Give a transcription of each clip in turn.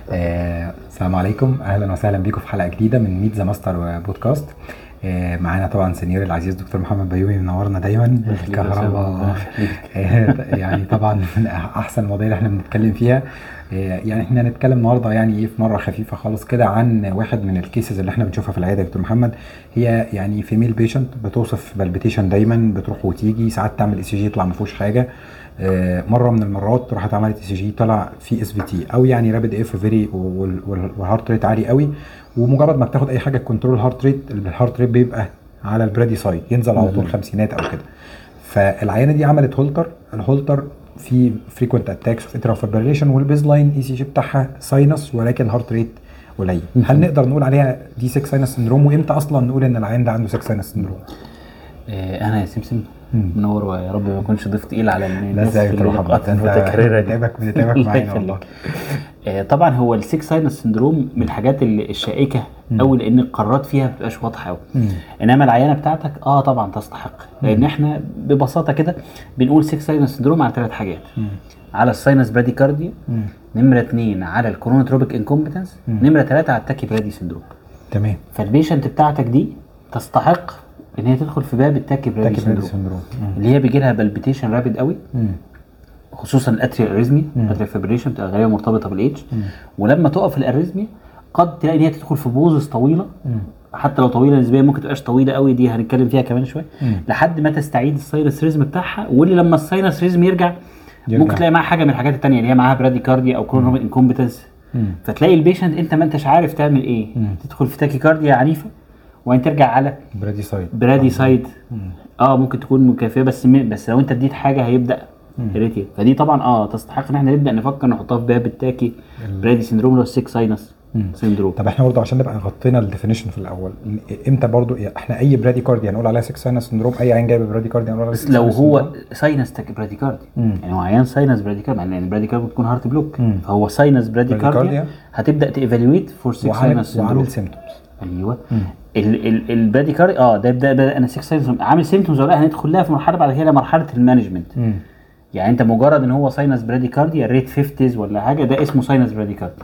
آه، السلام عليكم اهلا وسهلا بيكم في حلقه جديده من ميت ذا ماستر بودكاست آه، معانا طبعا سنيور العزيز دكتور محمد بيومي منورنا دايما الكهرباء آه، يعني طبعا من احسن المواضيع اللي احنا بنتكلم فيها آه، يعني احنا هنتكلم النهارده يعني ايه في مره خفيفه خالص كده عن واحد من الكيسز اللي احنا بنشوفها في العياده يا دكتور محمد هي يعني فيميل بيشنت بتوصف بالبيتيشن دايما بتروح وتيجي ساعات تعمل اي سي جي يطلع ما فيهوش حاجه آه، مره من المرات راحت عملت اي سي جي طلع في اس في تي او يعني رابد اف فيري والهارت ريت عالي قوي ومجرد ما بتاخد اي حاجه كنترول الهارت ريت الهارت ريت بيبقى على البرادي سايد ينزل على طول خمسينات او كده فالعيانه دي عملت هولتر الهولتر في فريكوينت اتاكس اوف اترا فيبريليشن والبيز لاين اي سي جي بتاعها ساينس ولكن هارت ريت قليل هل نقدر نقول عليها دي 6 ساينس سندروم وامتى اصلا نقول ان العيان ده عنده 6 ساينس سندروم آه، انا يا سمسم مم. منور ويا رب ما اكونش ضيف تقيل على لا الناس ازاي في تروح اللقاءات انت المتكرره دي بنتعبك بنتعبك الله معانا يخليك. والله آه، طبعا هو السيك ساينس سندروم من الحاجات اللي الشائكه قوي لان القرارات فيها ما بتبقاش واضحه قوي مم. انما العيانه بتاعتك اه طبعا تستحق لان احنا ببساطه كده بنقول سيك ساينس سندروم على ثلاث حاجات على الساينس براديكارديا مم. نمره اثنين على الكرونوتروبيك انكومبتنس نمره ثلاثه على التاكي برادي سندروم تمام فالبيشنت بتاعتك دي تستحق ان هي تدخل في باب التاكي برادي تاكي برادي سندروم سندروم مم. اللي هي بيجي لها بالبيتيشن رابيد قوي مم. خصوصا الاتريال اريزمي الاتريال فيبريشن بتبقى غالبا مرتبطه بالايدج ولما تقف الاريزميا قد تلاقي ان هي تدخل في بوزس طويله حتى لو طويله نسبيا ممكن تبقاش طويله قوي دي هنتكلم فيها كمان شويه لحد ما تستعيد الساينس ريزم بتاعها واللي لما الساينس ريزم يرجع, يرجع. ممكن تلاقي معاها حاجه من الحاجات التانية اللي هي معاها براديكارديا او كرونوميك انكومبتنس فتلاقي البيشنت انت ما انتش عارف تعمل ايه تدخل في تاكيكارديا عنيفه وبعدين ترجع على برادي سايد برادي سايد اه ممكن تكون مكافئه بس م... بس لو انت اديت حاجه هيبدا ريتيل فدي طبعا اه تستحق ان احنا نبدا نفكر نحطها في باب التاكي برادي سندروم اللي هو السيك ساينس سندروم طب احنا برضه عشان نبقى غطينا الديفينيشن في الاول امتى برضه احنا اي برادي كارديا هنقول عليها 6 ساينس سندروم اي عين جايب برادي كارديا هنقول عليها بس 6 لو sinus هو syndrome؟ ساينس تاكي براديكارديا مم. يعني هو عيان ساينس براديكارديا يعني البراديكارديا بتكون هارت بلوك مم. فهو ساينس براديكارديا براديكارديا. هتبدا تيفالويت فور سيك وعامل ساينس سندروم وعامل سيمتومز ايوه ال- ال- البراديكارديا اه ده ده, ده انا سيك ساينس عامل سيمتومز ولا لا هندخل لها في مرحله بعد كده مرحله المانجمنت يعني انت مجرد ان هو ساينس براديكارديا ريت 50 ولا حاجه ده اسمه ساينس براديكارديا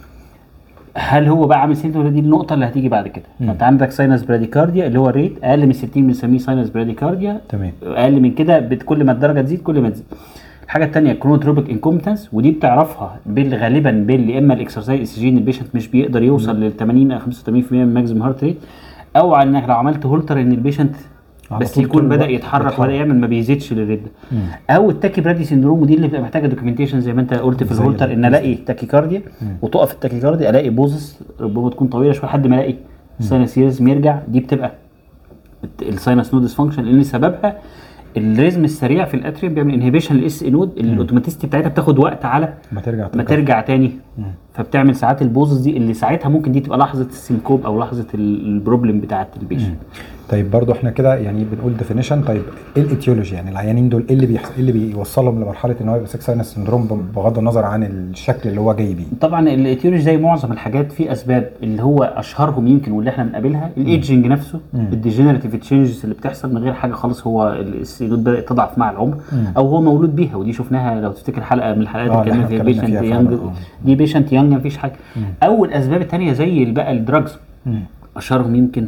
هل هو بقى عامل سيمتوم دي النقطه اللي هتيجي بعد كده فانت عندك ساينس براديكارديا اللي هو ريت اقل من 60 بنسميه ساينس براديكارديا تمام اقل من كده بت- كل ما الدرجه تزيد كل ما تزيد الحاجه الثانيه كرونوتروبيك انكومبتنس ودي بتعرفها بال غالبا بال يا اما الاكسرسايز اس جي ان البيشنت مش بيقدر يوصل لل 80 او 85% من ماكسيمم هارت ريت او على انك لو عملت هولتر ان البيشنت على بس طول يكون طول بدا الوقت يتحرك بيتحرك. ولا يعمل ما بيزيدش للريت ده او التاكي برادي سندروم ودي اللي بتبقى محتاجه دوكيومنتيشن زي ما انت قلت في زي الهولتر ان ال- الاقي تاكيكارديا وتقف التاكيكارديا الاقي بوزس ربما تكون طويله شويه لحد ما الاقي الساينس يرزم يرجع دي بتبقى الت- الساينس نود ديسفانكشن لان سببها الريزم السريع في الاتريوم بيعمل انهبيشن للاس نود الاوتوماتيستي بتاعتها بتاخد وقت على ما ترجع ما ترجع تاني فبتعمل ساعات البوزس دي اللي ساعتها ممكن دي تبقى لحظه السينكوب او لحظه ال- البروبلم بتاعت البيشنت طيب برضه احنا كده يعني بنقول ديفينيشن طيب ايه الايتيولوجي يعني العيانين دول ايه اللي بيحصل ايه اللي بيوصلهم لمرحله ان هو يبقى 6 ساينس سندروم بغض النظر عن الشكل اللي هو جاي بيه طبعا الايتيولوجي زي معظم الحاجات في اسباب اللي هو اشهرهم يمكن واللي احنا بنقابلها الايدجنج نفسه الديجنريتيف تشينجز اللي بتحصل من غير حاجه خالص هو السيلود بدات تضعف مع العمر او هو مولود بيها ودي شفناها لو تفتكر حلقه من الحلقات آه، اللي اللي اتكلمنا احنا فيها اتكلمنا بيشنت فيها يانج فعلا، آه. دي بيشنت يانج مفيش حاجه او الاسباب الثانيه زي بقى الدراجز اشهرهم يمكن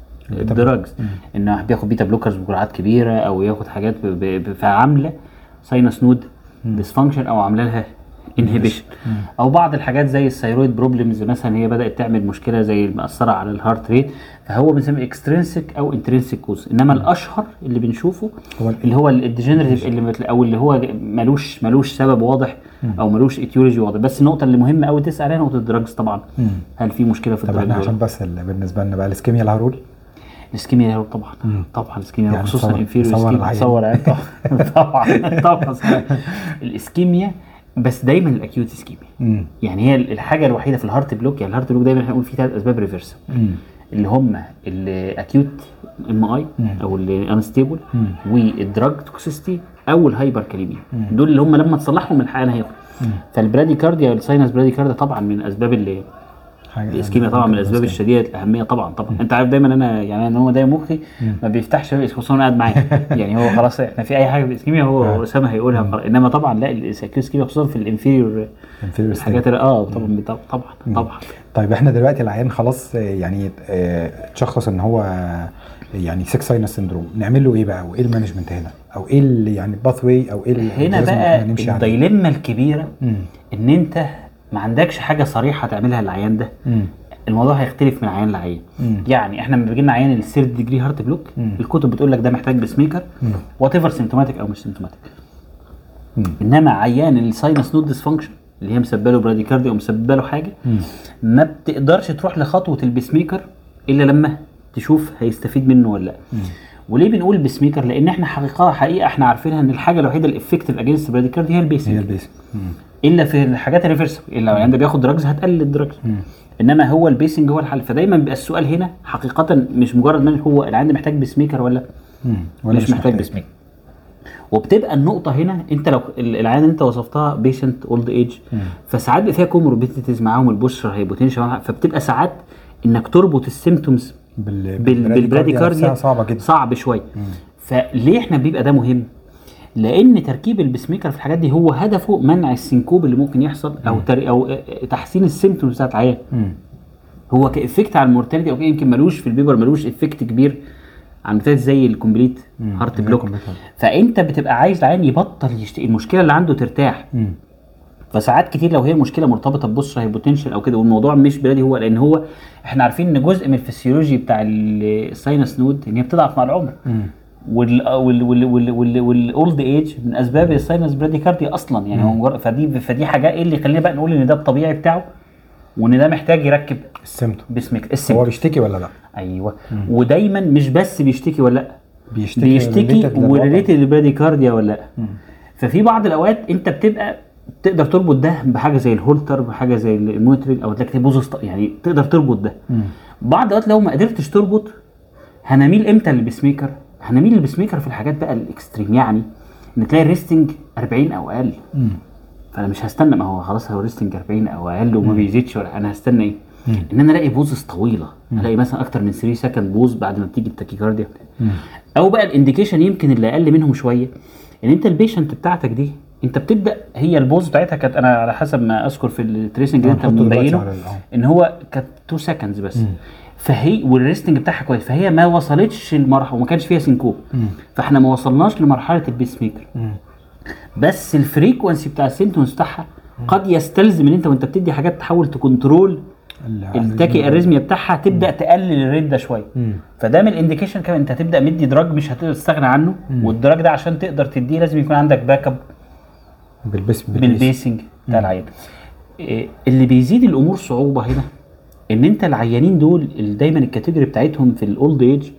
الدراجز انه بياخد بيتا بلوكرز بجرعات كبيره او ياخد حاجات ب- ب- ب- فعامله ساينس نود ديسفانكشن او عامله لها انهبيشن او بعض الحاجات زي الثيرويد بروبلمز مثلا هي بدات تعمل مشكله زي المأثره على الهارت ريت فهو بنسميه اكسترينسيك او انترنسيك كوز انما الاشهر اللي بنشوفه هو ال- اللي هو الديجنريتيف اللي مت- او اللي هو ملوش ملوش سبب واضح او ملوش ايتيولوجي واضح بس النقطه اللي مهمه قوي تسال عليها نقطه الدراجز طبعا هل في مشكله في طب الدراجز احنا ولا عشان لا؟ بس ال- بالنسبه لنا بقى الاسكيميا الهرول الاسكيميا طبعا طبعا الاسكيميا يعني خصوصا تصور- الانفيريور تصور اسكيميا العين. تصور عين طبعا طبعا طبعا صحيح. الاسكيميا بس دايما الاكيوت اسكيميا مم. يعني هي الحاجه الوحيده في الهارت بلوك يعني الهارت بلوك دايما احنا بنقول فيه ثلاث اسباب ريفرس اللي هم الاكيوت ام اي او الانستيبل والدراج توكسيستي او الهايبر كاليميا دول اللي هم لما تصلحهم الحقيقه هياخد فالبرادي كارديا الساينس برادي كارديا طبعا من الاسباب اللي الاسكيميا طبعا من الاسباب الشديده الاهميه طبعا طبعا انت عارف دايما انا يعني ان هو دايما مخي ما بيفتحش خصوصا وانا قاعد معايا يعني هو خلاص احنا في اي حاجه في الاسكيميا هو اسامه هيقولها خلاص. انما طبعا لا الاسكيميا خصوصا في الانفيريور الحاجات اه طبعا طبعا طبعا طيب احنا دلوقتي العيان خلاص يعني اتشخص ان هو يعني 6 ساينس سندروم نعمل له ايه بقى وايه المانجمنت هنا او ايه اللي يعني باث واي او ايه هنا بقى الدايلما الكبيره مم. ان انت ما عندكش حاجه صريحه تعملها للعيان ده مم. الموضوع هيختلف من عيان لعيان يعني احنا لما بيجي لنا عيان الثيرد ديجري هارت بلوك مم. الكتب بتقول لك ده محتاج بيس ميكر وات ايفر سيمتوماتيك او مش سيمتوماتيك انما عيان الساينس نود ديسفانكشن اللي هي مسببه له براديكارديا او مسببه له حاجه مم. ما بتقدرش تروح لخطوه البيس ميكر الا لما تشوف هيستفيد منه ولا لا وليه بنقول بيس ميكر لان احنا حقيقه حقيقه احنا عارفينها ان الحاجه الوحيده الافكتيف اجينست براديكارديا هي البيس هي البيس الا في الحاجات الريفرس الا لو يعني بياخد دراجز هتقلل الدراجز انما هو البيسنج هو الحل فدايما بيبقى السؤال هنا حقيقه مش مجرد من هو العيان محتاج بيس ميكر ولا ولا مش, مش محتاج بيس ميكر وبتبقى النقطة هنا انت لو العيان انت وصفتها بيشنت اولد ايج فساعات بيبقى فيها كوموربيديتيز معاهم البوستر هايبوتنشن فبتبقى ساعات انك تربط السيمتومز بال... بالبراديكارديا صعبة جدا صعب شوية فليه احنا بيبقى ده مهم؟ لان تركيب البسميكر في الحاجات دي هو هدفه منع السنكوب اللي ممكن يحصل او تر... او تحسين السيمتومز بتاعت العيان هو كافكت على المورتاليتي او يمكن ملوش في البيبر ملوش افكت كبير عن مثال زي الكومبليت هارت بلوك فانت بتبقى عايز العيان يبطل يشتكي المشكله اللي عنده ترتاح مم. فساعات كتير لو هي مشكله مرتبطه ببوستر هايبوتنشن او كده والموضوع مش بلادي هو لان هو احنا عارفين ان جزء من الفسيولوجي بتاع الساينس نود ان هي بتضعف مع العمر وال وال وال وال وال والاولد ايج من اسباب الساينس براديكارديا اصلا يعني هو مجرد فدي فدي حاجه ايه اللي يخلينا بقى نقول ان ده الطبيعي بتاعه وان ده محتاج يركب السيمتوم باسمك هو بيشتكي ولا لا؟ ايوه مم. ودايما مش بس بيشتكي ولا لا بيشتكي بيشتكي وريليتد للبراديكارديا ولا لا مم. ففي بعض الاوقات انت بتبقى تقدر تربط ده بحاجه زي الهولتر بحاجه زي المونيتورنج او تلاقي بوز يعني تقدر تربط ده مم. بعض الاوقات لو ما قدرتش تربط هنميل امتى للبسميكر هنميل للبسميكر في الحاجات بقى الاكستريم يعني ان تلاقي الريستنج 40 او اقل مم. فانا مش هستنى ما هو خلاص هو ريستنج 40 او اقل وما بيزيدش ولا انا هستنى ايه؟ مم. ان انا الاقي بوزز طويله مم. الاقي مثلا اكتر من 3 سكند بوز بعد ما بتيجي التاكيكارديا او بقى الانديكيشن يمكن اللي اقل منهم شويه ان انت البيشنت بتاعتك دي انت بتبدا هي البوز بتاعتها كانت انا على حسب ما اذكر في التريسنج اللي انت مبينه ان هو كانت 2 سكندز بس مم. فهي والريستنج بتاعها كويس فهي ما وصلتش لمرحله وما كانش فيها سينكوب فاحنا ما وصلناش لمرحله البيس ميكر بس الفريكونسي بتاع السيمتومز بتاعها قد يستلزم ان انت وانت بتدي حاجات تحاول تكنترول التاكي اريزميا بتاعها تبدا تقلل الريت ده شويه فده من الانديكيشن كمان انت هتبدا مدي دراج مش هتقدر تستغنى عنه مم. والدراج ده عشان تقدر تديه لازم يكون عندك باك اب بالبيس بالبيسنج بتاع العيان إيه اللي بيزيد الامور صعوبه هنا ان انت العيانين دول اللي دايما الكاتيجوري بتاعتهم في الاولد ايج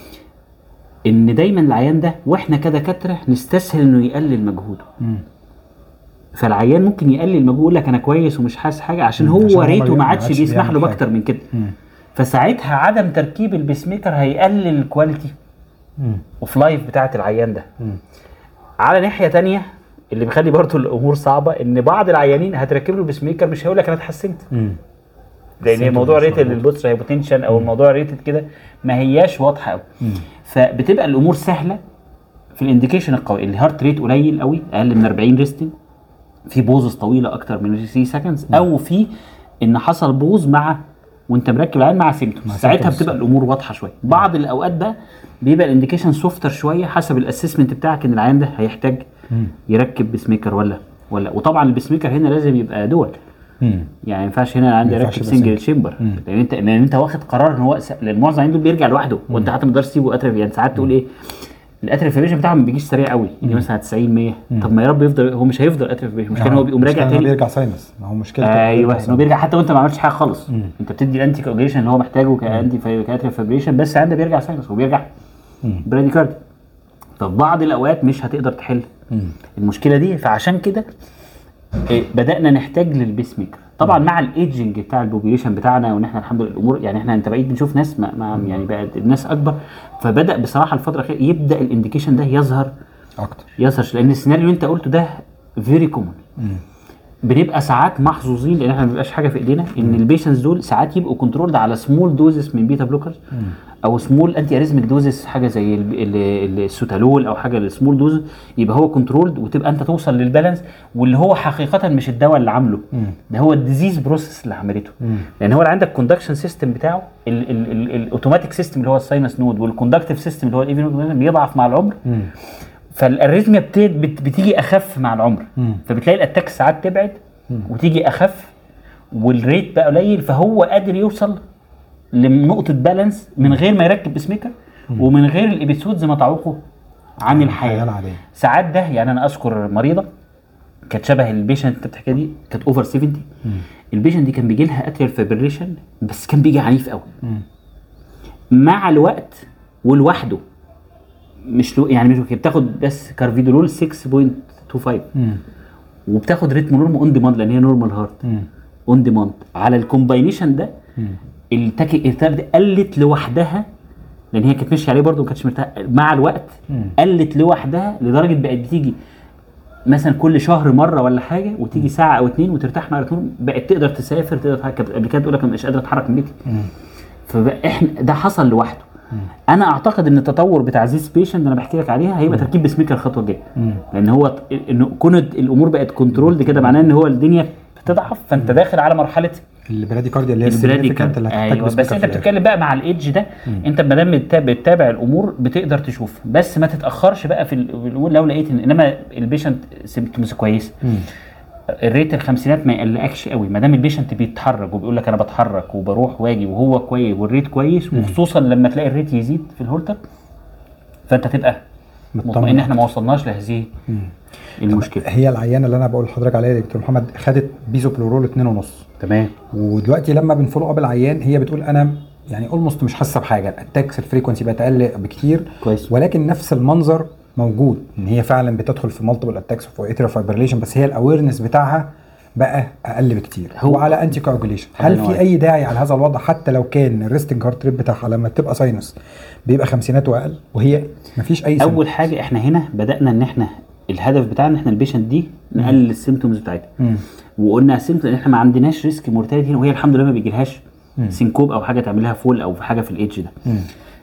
ان دايما العيان ده واحنا كدكاتره نستسهل انه يقلل مجهوده فالعيان ممكن يقلل مجهود يقول لك انا كويس ومش حاسس حاجه عشان هو عشان ريته ما عادش بيسمح له باكتر من كده فساعتها عدم تركيب البيس ميكر هيقلل الكواليتي اوف لايف بتاعه العيان ده مم. على ناحيه تانية اللي بيخلي برضه الامور صعبه ان بعض العيانين هتركب له البيس ميكر مش هيقول لك انا اتحسنت لان الموضوع ريتد للبوتس هايبوتنشن او الموضوع ريتد كده ما هياش واضحه قوي فبتبقى الامور سهله في الانديكيشن القوي الهارت ريت قليل قوي اقل من 40 ريستنج في بوزز طويله اكتر من 3 سكندز او في ان حصل بوز مع وانت مركب العين مع سيمتومز ساعتها بتبقى الامور واضحه شويه بعض الاوقات بقى بيبقى الانديكيشن سوفتر شويه حسب الاسسمنت بتاعك ان العيان ده هيحتاج يركب بسميكر ولا ولا وطبعا البسميكر هنا لازم يبقى دول مم. يعني ما ينفعش هنا عندي اركب سنجل تشامبر لان انت لان انت واخد قرار ان هو لان معظم دول بيرجع لوحده وانت حتى ما تقدرش تسيبه اترف يعني ساعات تقول ايه الاترف فيبريشن بتاعه ما بيجيش سريع قوي يعني مثلا 90 100 طب ما يا رب يفضل هو مش هيفضل اترف فيبريشن مش كان هو بيقوم راجع تاني بيرجع ساينس ما هو مشكلته ايوه انه بيرجع حتى وانت ما عملتش حاجه خالص مم. انت بتدي الانتي كوجيشن اللي هو محتاجه كانتي كاترف فيبريشن بس عنده بيرجع ساينس وبيرجع براديكاردي طب بعض الاوقات مش هتقدر تحل مم. المشكله دي فعشان كده إيه بدانا نحتاج للبيس ميكر طبعا مع الايدجنج بتاع البوبيليشن بتاعنا وان احنا الحمد لله الامور يعني احنا انت بقيت بنشوف ناس ما ما يعني بقى الناس اكبر فبدا بصراحه الفتره الاخيره يبدا الانديكيشن ده يظهر اكتر يظهر لان السيناريو اللي انت قلته ده فيري كومن بنبقى ساعات محظوظين لان احنا ما بيبقاش حاجه في ايدينا ان البيشنتس دول ساعات يبقوا كنترولد على سمول دوزز من بيتا بلوكرز او سمول انتي اريزميك دوزز حاجه زي ال- ال- ال- السوتالول او حاجه السمول دوز يبقى هو كنترولد وتبقى انت توصل للبالانس واللي هو حقيقه مش الدواء اللي عامله ده هو الديزيز بروسيس اللي عملته لان هو اللي عندك كوندكشن سيستم بتاعه الاوتوماتيك سيستم اللي هو الساينس نود والكوندكتيف سيستم اللي هو الايفي نود بيضعف مع العمر فالاريثميا بت- بت- بتيجي اخف مع العمر فبتلاقي الاتاك ساعات تبعد وتيجي اخف والريت بقى قليل فهو قادر يوصل لنقطه بالانس من غير ما يركب بسميكر ومن غير الابيسودز ما تعوقه عن الحياه الحياه العاديه ساعات ده يعني انا اذكر مريضه كانت شبه البيشنت انت بتحكي دي كانت اوفر 70 البيشنت دي كان بيجي لها اتريال فيبريشن بس كان بيجي عنيف قوي مع الوقت ولوحده مش لو يعني مش بتاخد بس كارفيدولول 6.25 وبتاخد ريتمونورم اون ديماند لان هي نورمال هارت اون ديماند على الكومباينيشن ده التاكي التارد قلت لوحدها لان هي كانت ماشيه عليه برده ما كانتش مرتاحه مع الوقت قلت لوحدها لدرجه بقت بتيجي مثلا كل شهر مره ولا حاجه وتيجي ساعه او اتنين وترتاح مع الريتمونورم بقت تقدر تسافر تقدر تتحرك كانت قبل كده تقول لك انا مش قادره اتحرك من بيتي فبقى احنا ده حصل لوحده انا اعتقد ان التطور بتاع زيس بيشنت اللي انا بحكي لك عليها هيبقى تركيب بسميكر الخطوه الجايه لان هو ت- انه كونت الامور بقت كنترولد كده معناه ان هو الدنيا بتضعف فانت داخل على مرحله البرادي كارديا اللي هي البرادي significant اللي هتحتاج ايوه بس بسميكر انت في الآخر. بتتكلم بقى مع الايدج ده انت ما دام بتتابع, بتتابع الامور بتقدر تشوف بس ما تتاخرش بقى في ال- في الامور لو لقيت ان انما البيشنت سيمتومز كويسه الريت الخمسينات ما يقلقكش قوي ما دام البيشنت بيتحرك وبيقول لك انا بتحرك وبروح واجي وهو كويس والريت كويس وخصوصا لما تلاقي الريت يزيد في الهولتر فانت تبقى مطمئن احنا ما وصلناش لهذه المشكله هي العيانه اللي انا بقول لحضرتك عليها يا دكتور محمد خدت بيزوبلورول 2 ونص تمام ودلوقتي لما بنفولو اب العيان هي بتقول انا يعني اولموست مش حاسه بحاجه الاتاكس الفريكونسي بقت اقل بكتير كويس. ولكن نفس المنظر موجود ان هي فعلا بتدخل في مالتيبل اتاكس اوف اتريال فايبريليشن بس هي الاويرنس بتاعها بقى اقل بكتير هو- هو على انتي كواجوليشن الله هل ينور في اي داعي على هذا الوضع حتى لو كان الريستنج هارت ريت بتاعها لما تبقى ساينس بيبقى خمسينات واقل وهي مفيش اي سبب. اول حاجه احنا هنا بدانا ان احنا الهدف بتاعنا ان احنا البيشنت دي نقلل السيمتومز بتاعتها مم. وقلنا السيمتومز احنا ما عندناش ريسك مورتاليتي وهي الحمد لله ما بيجيلهاش سينكوب او حاجه تعمل لها فول او حاجه في الايدج ده مم.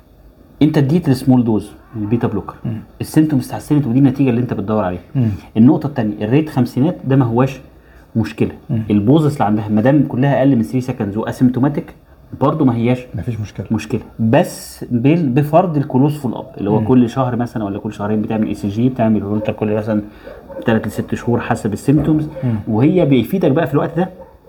انت اديت السمول دوز البيتا بلوكر السيمتومز اتحسنت ودي النتيجه اللي انت بتدور عليها مم. النقطه الثانيه الريت خمسينات ده ما هواش مشكله البوزس اللي عندها ما دام كلها اقل من 3 سكندز واسيمتوماتيك برضه ما هياش مفيش مشكله مشكله بس بال- بفرض الكلوز فول اب اللي هو كل شهر مثلا ولا كل شهرين بتعمل اي سي جي بتعمل هولتر كل مثلا ثلاث لست شهور حسب السيمتومز وهي بيفيدك بقى في الوقت ده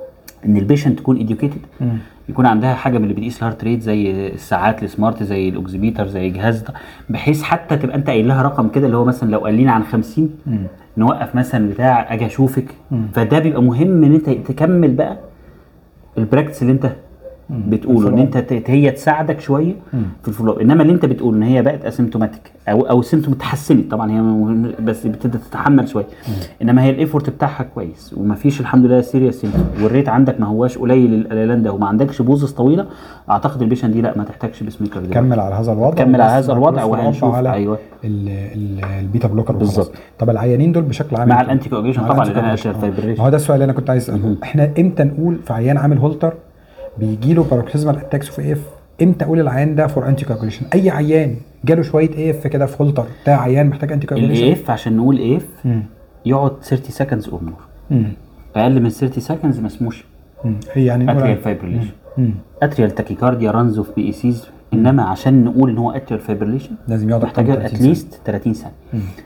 ان البيشنت تكون اديوكيتد يكون عندها حاجه من اللي بتقيس الهارت ريت زي الساعات السمارت زي الاوكسيميتر زي الجهاز ده بحيث حتى تبقى انت قايل لها رقم كده اللي هو مثلا لو قال لنا عن 50 نوقف مثلا بتاع اجي اشوفك فده بيبقى مهم ان انت تكمل بقى البراكتس اللي انت بتقوله ان انت ت- هي تساعدك شويه في الفولو انما اللي انت بتقول ان هي بقت اسيمتوماتيك او او السيمتوم اتحسنت طبعا هي م- بس بتبدا تتحمل شويه انما هي الايفورت بتاعها كويس ومفيش الحمد لله سيريس سيمتوم والريت عندك ما هواش قليل القليلان ده وما عندكش بوزس طويله اعتقد البيشن دي لا ما تحتاجش بسميكر دلوقتي. كمل على هذا الوضع كمل على وبس هذا الوضع هتروح وهنشوف على ايوه ال- ال- البيتا بلوكر وخلاص. بالظبط. طب العيانين دول بشكل عام مع الانتي كواجيشن مع طبعا الأنتي لانها كواجيشن. اشياء آه. فايبريشن ما هو ده السؤال اللي انا كنت عايز اساله احنا امتى نقول في عيان عامل هولتر بيجي له باروكسيزمال اتاكس اوف اف امتى اقول العيان ده فور انتي كواجوليشن اي عيان جاله شويه اي اف كده في هولتر ده عيان محتاج انتي الاي كواجوليشن اف عشان نقول اي اف يقعد 30 سكندز اور مور مم. اقل من 30 سكندز ما اسموش مم. هي يعني نقول اتريال على- فايبريليشن مم. اتريال تاكيكارديا رانز اوف بي اي سيز انما عشان نقول ان هو اتريال فايبريليشن لازم يقعد أكتر من محتاجه 30 اتليست 30 ثانيه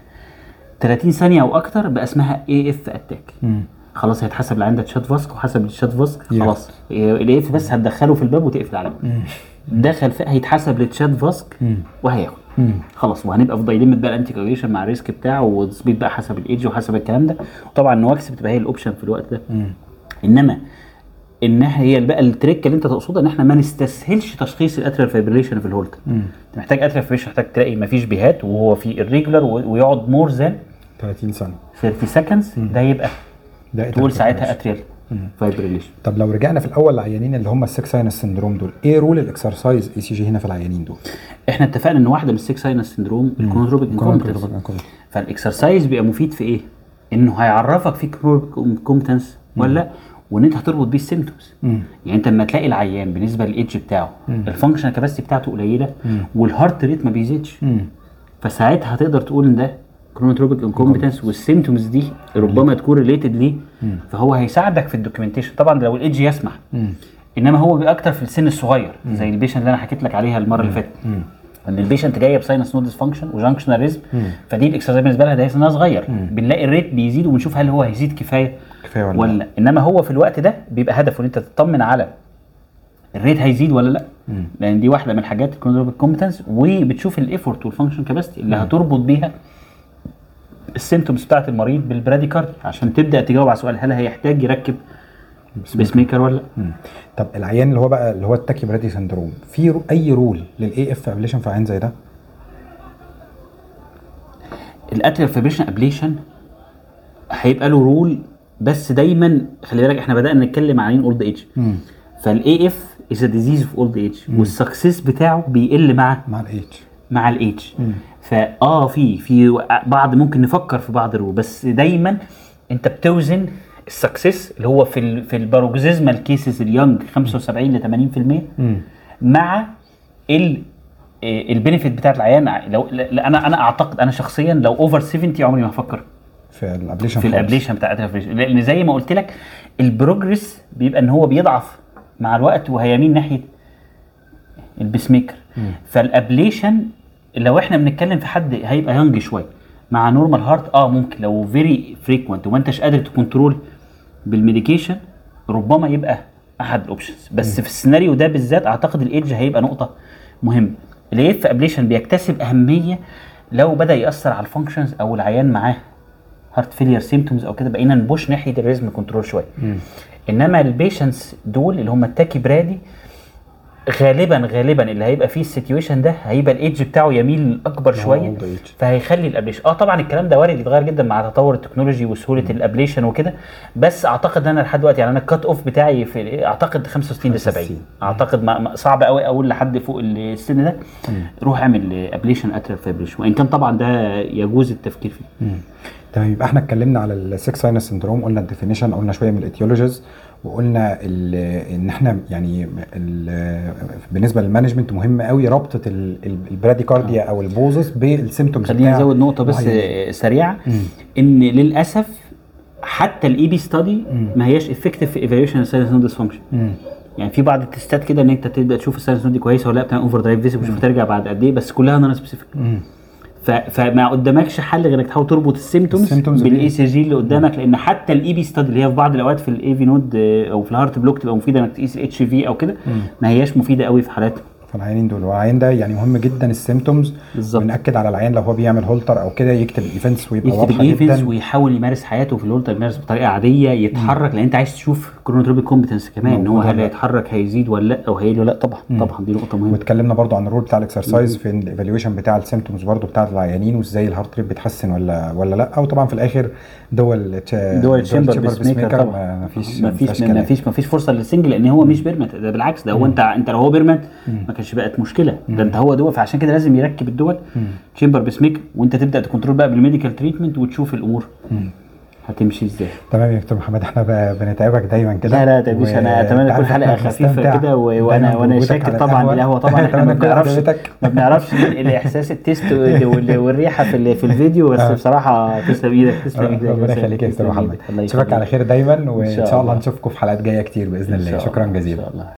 30 ثانيه او اكتر بقى اسمها اي اف اتاك مم. خلاص هيتحسب اللي عندك شات فاسك وحسب الشات فاسك يس. خلاص الاي اف بس هتدخله في الباب وتقفل عليه دخل في هيتحسب للشات فاسك وهياخد مم. خلاص وهنبقى في دايليمت بقى الانتي كوجيشن مع الريسك بتاعه وتظبيط بقى حسب الايدج وحسب الكلام ده وطبعا نواكس بتبقى هي الاوبشن في الوقت ده مم. انما ان إحنا- هي بقى التريك اللي انت تقصدها ان احنا ما نستسهلش تشخيص الاتريال فايبريليشن في الهولتر انت محتاج اتريال فايبريليشن محتاج تلاقي مفيش بيهات وهو في الريجولار ويقعد مور ذان 30 ثانيه 30 سكندز ده يبقى ده تقول atrial ساعتها fibrillation. اتريال فايبريليشن طب لو رجعنا في الاول للعيانين اللي هم السكس ساينس سندروم دول ايه رول الاكسرسايز اي سي جي هنا في العيانين دول احنا اتفقنا ان واحده من السيكس ساينس سندروم الكونتروبيك انكومبتنس فالاكسرسايز بيبقى مفيد في ايه؟ انه هيعرفك في كومبتنس ولا لا وان انت هتربط بيه السيمتومز مم. يعني انت لما تلاقي العيان بالنسبه للايدج بتاعه مم. الفانكشن كاباسيتي بتاعته قليله مم. والهارت ريت ما بيزيدش مم. فساعتها هتقدر تقول ان ده كرونوتروبيك انكومبتنس والسيمتومز دي ربما تكون ريليتد ليه مم. فهو هيساعدك في الدوكيومنتيشن طبعا لو الايدج يسمح مم. انما هو بيبقى اكتر في السن الصغير زي البيشنت اللي انا حكيت لك عليها المره اللي فاتت مم. ان البيشنت جايه بساينس نود ديسفانكشن وجانكشن ريزم مم. فدي الاكسرسايز بالنسبه لها ده سنها صغير مم. بنلاقي الريت بيزيد وبنشوف هل هو هيزيد كفايه كفايه ولا, ولا لا؟ لا انما هو في الوقت ده بيبقى هدفه ان انت تطمن على الريت هيزيد ولا لا مم. لان دي واحده من الحاجات الكومبتنس وبتشوف الايفورت والفانكشن كاباسيتي اللي هتربط بيها السيمتومز بتاعت المريض بالبراديكارد عشان تبدا تجاوب على سؤال هل هيحتاج يركب بيس ميكر ولا لا مم. طب العيان اللي هو بقى اللي هو التاكي برادي سندروم في رو... اي رول للاي اف ابليشن في عيان زي ده؟ الاتريال فيبريشن ابليشن هيبقى له رول بس دايما خلي بالك احنا بدانا نتكلم عن اولد ايج مم. فالاي اف از ديزيز اوف اولد ايج والسكسس بتاعه بيقل مع مع الايج مع الايج مم. فاه في في بعض ممكن نفكر في بعض الرول بس دايما انت بتوزن السكسس اللي هو في ال في الباروكسيزمال كيسز اليونج 75 ل 80% مم. مع ال البينفيت بتاعت العيان لو لا انا انا اعتقد انا شخصيا لو اوفر 70 عمري ما هفكر في الابليشن في الابليشن بتاع الابليشن لان زي ما قلت لك البروجرس بيبقى ان هو بيضعف مع الوقت وهيميل ناحيه البيس ميكر فالابليشن لو احنا بنتكلم في حد هيبقى يونج شويه مع نورمال هارت اه ممكن لو فيري فريكوينت وما انتش قادر تكنترول بالميديكيشن ربما يبقى احد الاوبشنز بس في السيناريو ده بالذات اعتقد الايدج هيبقى نقطه مهمه الاف ابليشن بيكتسب اهميه لو بدا ياثر على الفانكشنز او العيان معاه هارت فيلير سيمتومز او كده بقينا نبوش ناحيه الريزم كنترول شويه انما البيشنتس دول اللي هم التاكي برادي غالبا غالبا اللي هيبقى فيه السيتويشن ده هيبقى الايدج بتاعه يميل اكبر شويه old age. فهيخلي الابليشن اه طبعا الكلام ده وارد يتغير جدا مع تطور التكنولوجي وسهوله الابليشن وكده بس اعتقد ان انا لحد دلوقتي يعني انا الكات اوف بتاعي في اعتقد 65 ل 70 65. اعتقد ما ما- صعب قوي اقول لحد فوق السن ده روح اعمل ابليشن اتريال فابريشن وان كان طبعا ده يجوز التفكير فيه مم. تمام يبقى احنا اتكلمنا على السكس ساينس سندروم قلنا الديفينيشن قلنا شويه من الايتيولوجيز وقلنا ال- ان احنا يعني ال- بالنسبه للمانجمنت مهم قوي ربطه ال- ال- البراديكارديا او البوزس بالسيمتومز خلينا نزود نقطه بس آه، سريعه ان للاسف حتى الاي بي ستادي ما هياش افكتيف في ايفالويشن الساينس نود ديسفانكشن يعني في بعض التستات كده ان انت تبدا تشوف الساينس نود دي كويسه ولا لا بتعمل اوفر درايف فيزيك وتشوف ترجع بعد قد ايه بس كلها نون سبيسيفيك ف- فما قدامكش حل غير انك تحاول تربط السيمتومز السيمتومز بالاي سي جي اللي قدامك لان حتى الاي بي ستادي اللي هي في بعض الاوقات في الاي في نود آه، او في الهارت بلوك تبقى مفيده انك تقيس الاتش في او كده ما هياش مفيده قوي في حالات فالعيانين دول والعيان ده يعني مهم جدا السيمتومز بالظبط. ونأكد على العيان لو هو بيعمل هولتر او كده يكتب الايفنتس ويبقى يكتب واضحه الايفنتس جدا ويحاول يمارس حياته في الهولتر يمارس بطريقه عاديه يتحرك لان انت عايز تشوف كرونوتروبيك كومبتنس كمان ان هو موجود هل ولا لا. هيتحرك هيزيد ولا لا او هيقل ولا لا طبعا طبعا دي نقطه مهمه واتكلمنا برضو عن الرول بتاع الاكسرسايز في الايفالويشن بتاع السيمتومز برضو بتاع العيانين وازاي الهارت ريت بيتحسن ولا ولا لا وطبعا في الاخر دول دول تشامبر بيس ميكر طبعا ما فيش ما فيش ما فيش ما فيش فرصه للسنجل لان هو مش بيرمنت ده بالعكس ده هو انت انت لو هو بيرمنت ما كانش بقت مشكله ده انت هو دول فعشان كده لازم يركب الدول تشامبر بيس ميكر وانت تبدا تكنترول بقى بالميديكال تريتمنت وتشوف الامور هتمشي ازاي تمام يا دكتور محمد احنا ب- بنتعبك دايما كده لا لا ده مش انا اتمنى كل حلقه خفيفه كده و- وانا وانا شاكر طبعا بالقهوه طبعا احنا ما بنعرفش ما بنعرفش الاحساس التيست وال- والريحه في ال- في الفيديو بس بصراحه تسلم ايدك تسلم ايدك ربنا يخليك يا دكتور تسلم محمد إيدك. الله نشوفك على يخليك. خير دايما وان إن شاء شاء الله الله. نشوفكم في حلقات جايه كتير باذن إن الله شاء شكرا الله. إن جزيلا شاء الله